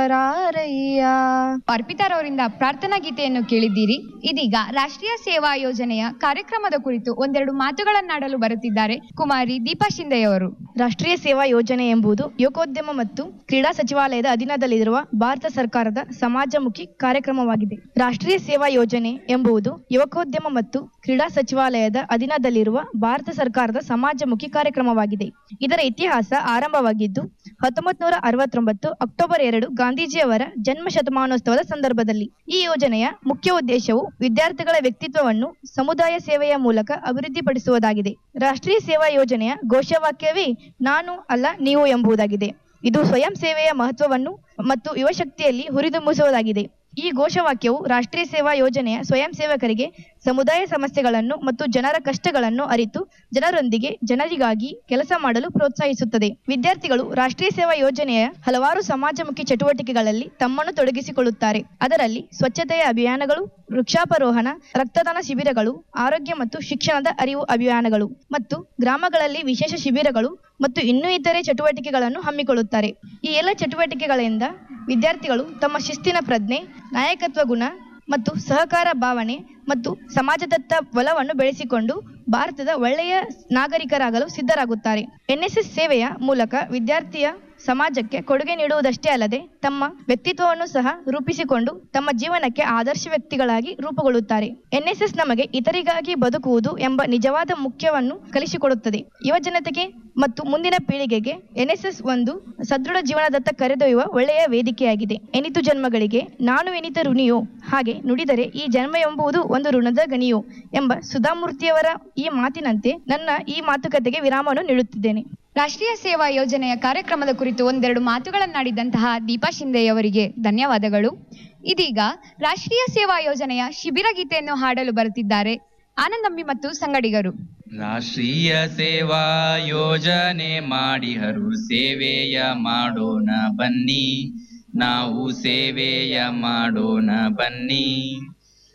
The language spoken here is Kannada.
ರಾರಯ್ಯ ಅರ್ಪಿತಾರವರಿಂದ ಪ್ರಾರ್ಥನಾ ಗೀತೆಯನ್ನು ಕೇಳಿದ್ದೀರಿ ಇದೀಗ ರಾಷ್ಟ್ರೀಯ ಸೇವಾ ಯೋಜನೆಯ ಕಾರ್ಯಕ್ರಮದ ಕುರಿತು ಒಂದೆರಡು ಮಾತುಗಳನ್ನಾಡಲು ಬರುತ್ತಿದ್ದಾರೆ ಕುಮಾರಿ ದೀಪಾ ಶಿಂದೆಯವರು ರಾಷ್ಟ್ರೀಯ ಸೇವಾ ಯೋಜನೆ ಎಂಬುದು ಯುವಕೋದ್ಯಮ ಮತ್ತು ಕ್ರೀಡಾ ಸಚಿವಾಲಯದ ಅಧೀನದಲ್ಲಿರುವ ಭಾರತ ಸರ್ಕಾರದ ಸಮಾಜಮುಖಿ ಕಾರ್ಯಕ್ರಮವಾಗಿದೆ ರಾಷ್ಟ್ರೀಯ ಸೇವಾ ಯೋಜನೆ ಎಂಬುದು ಯುವಕೋದ್ಯಮ ಮತ್ತು ಕ್ರೀಡಾ ಸಚಿವಾಲಯದ ಅಧೀನದಲ್ಲಿರುವ ಭಾರತ ಸರ್ಕಾರದ ಸಮಾಜಮುಖಿ ಕಾರ್ಯಕ್ರಮವಾಗಿದೆ ಇದರ ಇತಿಹಾಸ ಆರಂಭವಾಗಿದ್ದು ಹತ್ತೊಂಬತ್ ನೂರ ಅರವತ್ತೊಂಬತ್ತು ಅಕ್ಟೋಬರ್ ಎರಡು ಗಾಂಧೀಜಿಯವರ ಜನ್ಮ ಶತಮಾನೋತ್ಸವದ ಸಂದರ್ಭದಲ್ಲಿ ಈ ಯೋಜನೆಯ ಮುಖ್ಯ ಉದ್ದೇಶವು ವಿದ್ಯಾರ್ಥಿಗಳ ವ್ಯಕ್ತಿತ್ವವನ್ನು ಸಮುದಾಯ ಸೇವೆಯ ಮೂಲಕ ಅಭಿವೃದ್ಧಿಪಡಿಸುವುದಾಗಿದೆ ರಾಷ್ಟ್ರೀಯ ಸೇವಾ ಯೋಜನೆಯ ಘೋಷವಾಕ್ಯವೇ ನಾನು ಅಲ್ಲ ನೀವು ಎಂಬುದಾಗಿದೆ ಇದು ಸ್ವಯಂ ಸೇವೆಯ ಮಹತ್ವವನ್ನು ಮತ್ತು ಯುವಶಕ್ತಿಯಲ್ಲಿ ಹುರಿದುಂಬಿಸುವುದಾಗಿದೆ ಈ ಘೋಷವಾಕ್ಯವು ರಾಷ್ಟ್ರೀಯ ಸೇವಾ ಯೋಜನೆಯ ಸ್ವಯಂ ಸೇವಕರಿಗೆ ಸಮುದಾಯ ಸಮಸ್ಯೆಗಳನ್ನು ಮತ್ತು ಜನರ ಕಷ್ಟಗಳನ್ನು ಅರಿತು ಜನರೊಂದಿಗೆ ಜನರಿಗಾಗಿ ಕೆಲಸ ಮಾಡಲು ಪ್ರೋತ್ಸಾಹಿಸುತ್ತದೆ ವಿದ್ಯಾರ್ಥಿಗಳು ರಾಷ್ಟ್ರೀಯ ಸೇವಾ ಯೋಜನೆಯ ಹಲವಾರು ಸಮಾಜಮುಖಿ ಚಟುವಟಿಕೆಗಳಲ್ಲಿ ತಮ್ಮನ್ನು ತೊಡಗಿಸಿಕೊಳ್ಳುತ್ತಾರೆ ಅದರಲ್ಲಿ ಸ್ವಚ್ಛತೆಯ ಅಭಿಯಾನಗಳು ವೃಕ್ಷಾಪರೋಹಣ ರಕ್ತದಾನ ಶಿಬಿರಗಳು ಆರೋಗ್ಯ ಮತ್ತು ಶಿಕ್ಷಣದ ಅರಿವು ಅಭಿಯಾನಗಳು ಮತ್ತು ಗ್ರಾಮಗಳಲ್ಲಿ ವಿಶೇಷ ಶಿಬಿರಗಳು ಮತ್ತು ಇನ್ನೂ ಇತರೆ ಚಟುವಟಿಕೆಗಳನ್ನು ಹಮ್ಮಿಕೊಳ್ಳುತ್ತಾರೆ ಈ ಎಲ್ಲ ಚಟುವಟಿಕೆಗಳಿಂದ ವಿದ್ಯಾರ್ಥಿಗಳು ತಮ್ಮ ಶಿಸ್ತಿನ ಪ್ರಜ್ಞೆ ನಾಯಕತ್ವ ಗುಣ ಮತ್ತು ಸಹಕಾರ ಭಾವನೆ ಮತ್ತು ಸಮಾಜದತ್ತ ಒಲವನ್ನು ಬೆಳೆಸಿಕೊಂಡು ಭಾರತದ ಒಳ್ಳೆಯ ನಾಗರಿಕರಾಗಲು ಸಿದ್ಧರಾಗುತ್ತಾರೆ ಎನ್ಎಸ್ಎಸ್ ಸೇವೆಯ ಮೂಲಕ ವಿದ್ಯಾರ್ಥಿಯ ಸಮಾಜಕ್ಕೆ ಕೊಡುಗೆ ನೀಡುವುದಷ್ಟೇ ಅಲ್ಲದೆ ತಮ್ಮ ವ್ಯಕ್ತಿತ್ವವನ್ನು ಸಹ ರೂಪಿಸಿಕೊಂಡು ತಮ್ಮ ಜೀವನಕ್ಕೆ ಆದರ್ಶ ವ್ಯಕ್ತಿಗಳಾಗಿ ರೂಪುಗೊಳ್ಳುತ್ತಾರೆ ಎನ್ಎಸ್ಎಸ್ ನಮಗೆ ಇತರಿಗಾಗಿ ಬದುಕುವುದು ಎಂಬ ನಿಜವಾದ ಮುಖ್ಯವನ್ನು ಕಲಿಸಿಕೊಡುತ್ತದೆ ಯುವ ಜನತೆಗೆ ಮತ್ತು ಮುಂದಿನ ಪೀಳಿಗೆಗೆ ಎನ್ಎಸ್ಎಸ್ ಒಂದು ಸದೃಢ ಜೀವನದತ್ತ ಕರೆದೊಯ್ಯುವ ಒಳ್ಳೆಯ ವೇದಿಕೆಯಾಗಿದೆ ಎನಿತು ಜನ್ಮಗಳಿಗೆ ನಾನು ಎನಿತ ಋಣಿಯೋ ಹಾಗೆ ನುಡಿದರೆ ಈ ಜನ್ಮ ಎಂಬುದು ಒಂದು ಋಣದ ಗಣಿಯೋ ಎಂಬ ಸುಧಾಮೂರ್ತಿಯವರ ಈ ಮಾತಿನಂತೆ ನನ್ನ ಈ ಮಾತುಕತೆಗೆ ವಿರಾಮವನ್ನು ನೀಡುತ್ತಿದ್ದೇನೆ ರಾಷ್ಟ್ರೀಯ ಸೇವಾ ಯೋಜನೆಯ ಕಾರ್ಯಕ್ರಮದ ಕುರಿತು ಒಂದೆರಡು ಮಾತುಗಳನ್ನಾಡಿದಂತಹ ದೀಪಾ ಶಿಂದೆಯವರಿಗೆ ಧನ್ಯವಾದಗಳು ಇದೀಗ ರಾಷ್ಟ್ರೀಯ ಸೇವಾ ಯೋಜನೆಯ ಶಿಬಿರ ಗೀತೆಯನ್ನು ಹಾಡಲು ಬರುತ್ತಿದ್ದಾರೆ ಆನಂದಮ್ಮಿ ಮತ್ತು ಸಂಗಡಿಗರು ರಾಷ್ಟ್ರೀಯ ಸೇವಾ ಯೋಜನೆ ಮಾಡಿಹರು ಸೇವೆಯ ಮಾಡೋಣ ಬನ್ನಿ ನಾವು ಸೇವೆಯ ಮಾಡೋಣ ಬನ್ನಿ